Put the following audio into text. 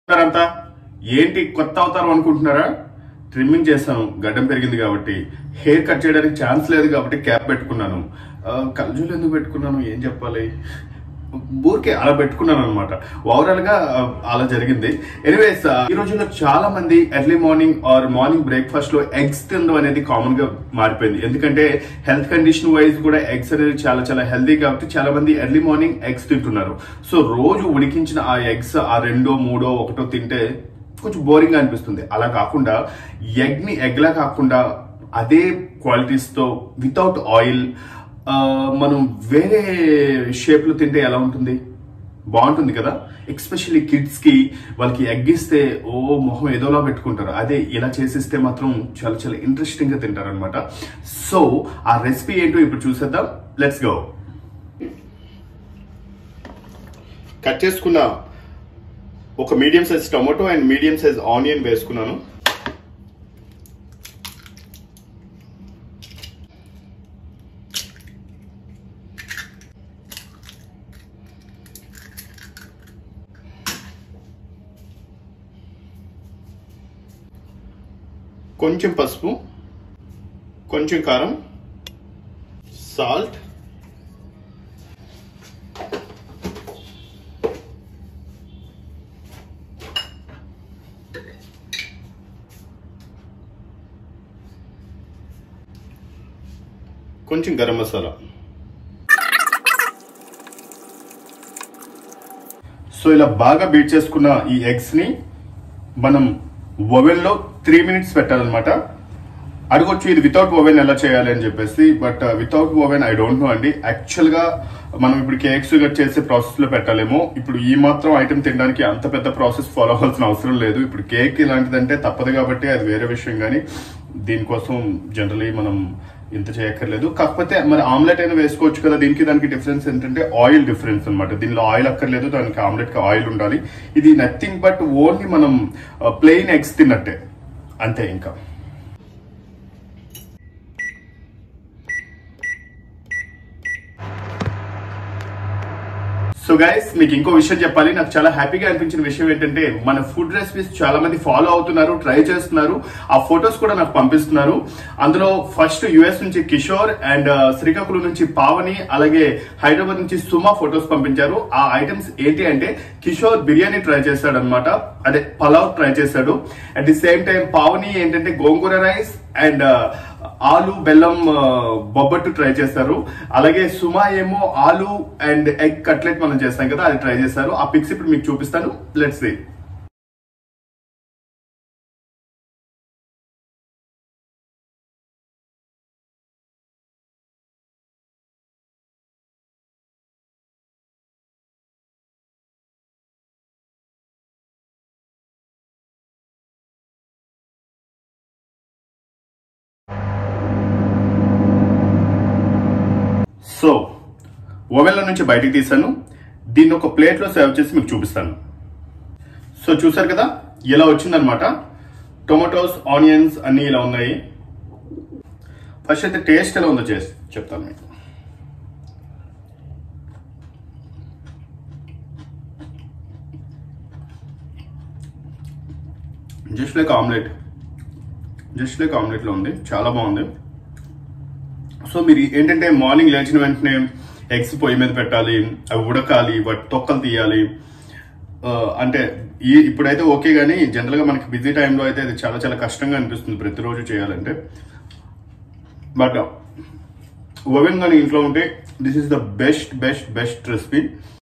అంతా ఏంటి కొత్త అవతారం అనుకుంటున్నారా ట్రిమ్మింగ్ చేశాను గడ్డం పెరిగింది కాబట్టి హెయిర్ కట్ చేయడానికి ఛాన్స్ లేదు కాబట్టి క్యాప్ పెట్టుకున్నాను ఆ, కళ్ళజోలు ఎందుకు పెట్టుకున్నాను ఏం చెప్పాలి ఊరికే అలా పెట్టుకున్నాను అనమాట ఓవరాల్ గా ఆ, అలా జరిగింది ఎనీవేస్ ఈ రోజుల్లో చాలా మంది early morning or morning breakfast లో ఎగ్స్ తినడం అనేది కామన్ గా మారిపోయింది ఎందుకంటే హెల్త్ కండిషన్ వైజ్ కూడా ఎగ్స్ అనేది చాలా చాలా హెల్దీ కాబట్టి చాలా మంది ఎర్లీ మార్నింగ్ ఎగ్స్ తింటున్నారు సో రోజు ఉడికించిన ఆ ఎగ్స్ ఆ రెండో మూడో ఒకటో తింటే కొంచెం బోరింగ్ గా అనిపిస్తుంది అలా కాకుండా ఎగ్ ని ఎగ్ లా కాకుండా అదే క్వాలిటీస్ తో వితౌట్ ఆయిల్ మనం వేరే షేప్ లో తింటే ఎలా ఉంటుంది బాగుంటుంది కదా ఎక్స్పెషల్లీ కిడ్స్ కి వాళ్ళకి ఎగ్ ఇస్తే ఓ మొహం ఏదోలా పెట్టుకుంటారు అదే ఇలా చేసిస్తే మాత్రం చాలా చాలా ఇంట్రెస్టింగ్ గా తింటారు అనమాట సో ఆ రెసిపీ ఏంటో ఇప్పుడు చూసేద్దాం లెట్స్ గో కట్ చేసుకున్న ఒక medium size tomato and medium size onion వేసుకున్నాను కొంచెం పసుపు కొంచెం కారం సాల్ట్ కొంచెం గరం మసాలా సో ఇలా బాగా బీట్ చేసుకున్న ఈ ఎగ్స్ ని మనం ఓవెన్ లో త్రీ మినిట్స్ పెట్టాలన్నమాట అడగొచ్చు ఇది వితౌట్ ఓవెన్ ఎలా చేయాలి అని చెప్పేసి but without oven I don't know అండి యాక్చువల్ గా మనం ఇప్పుడు కేక్స్ కట్ చేసే ప్రాసెస్ లో పెట్టాలేమో ఇప్పుడు ఈ మాత్రం ఐటమ్ తినడానికి అంత పెద్ద ప్రాసెస్ ఫాలో అవ్వాల్సిన అవసరం లేదు ఇప్పుడు కేక్ ఇలాంటిదంటే తప్పదు కాబట్టి అది వేరే విషయం కానీ దీనికోసం జనరలీ మనం ఇంత చేయక్కర్లేదు కాకపోతే మరి ఆమ్లెట్ అయినా వేసుకోవచ్చు కదా దీనికి దానికి డిఫరెన్స్ ఏంటంటే ఆయిల్ డిఫరెన్స్ అన్నమాట దీనిలో ఆయిల్ అక్కర్లేదు దానికి ఆమ్లెట్ కి ఆయిల్ ఉండాలి ఇది నథింగ్ బట్ ఓన్లీ మనం ప్లెయిన్ ఎగ్స్ తిన్నట్టే అంతే ఇంకా సో గైస్ మీకు ఇంకో విషయం చెప్పాలి నాకు చాలా హ్యాపీగా అనిపించిన విషయం ఏంటంటే మన ఫుడ్ రెసిపీస్ చాలా మంది ఫాలో అవుతున్నారు ట్రై చేస్తున్నారు ఆ ఫొటోస్ కూడా నాకు పంపిస్తున్నారు అందులో ఫస్ట్ యుఎస్ నుంచి కిషోర్ అండ్ శ్రీకాకుళం నుంచి పావని అలాగే హైదరాబాద్ నుంచి సుమా ఫొటోస్ పంపించారు ఆ ఐటమ్స్ ఏంటి అంటే కిషోర్ బిర్యానీ ట్రై చేశాడు అనమాట అదే పలావ్ ట్రై చేశాడు at the same time Pavani ఏంటంటే గోంగూర రైస్ అండ్ ఆలు బెల్లం ఆ, బొబ్బట్టు ట్రై చేశారు అలాగే సుమా ఏమో ఆలు అండ్ ఎగ్ కట్లెట్ మనం చేస్తాం కదా అది ట్రై చేశారు ఆ పిక్స్ ఇప్పుడు మీకు చూపిస్తాను లెట్స్ సీ సో ఓవెన్లో నుంచి బయటికి తీసాను దీన్ని ఒక ప్లేట్లో సర్వ్ చేసి మీకు చూపిస్తాను సో చూసారు కదా ఇలా వచ్చిందనమాట టొమాటోస్ ఆనియన్స్ అన్ని ఇలా ఉన్నాయి ఫస్ట్ అయితే టేస్ట్ ఎలా ఉందో చేసి చెప్తాను మీకు just like omelette just like ఆమ్లెట్లో ఉంది చాలా బాగుంది సో మీరు ఏంటంటే మార్నింగ్ లేచిన వెంటనే ఎగ్స్ పొయ్యి మీద పెట్టాలి అవి ఉడకాలి వాటి తొక్కలు తీయాలి ఆ, అంటే ఈ ఇప్పుడైతే ఓకే కానీ జనరల్ గా మనకి బిజీ టైంలో అయితే అది చాలా చాలా కష్టంగా అనిపిస్తుంది ప్రతిరోజు చేయాలంటే బట్ ఓవెన్ కానీ ఇంట్లో ఉంటే this is the best best best recipe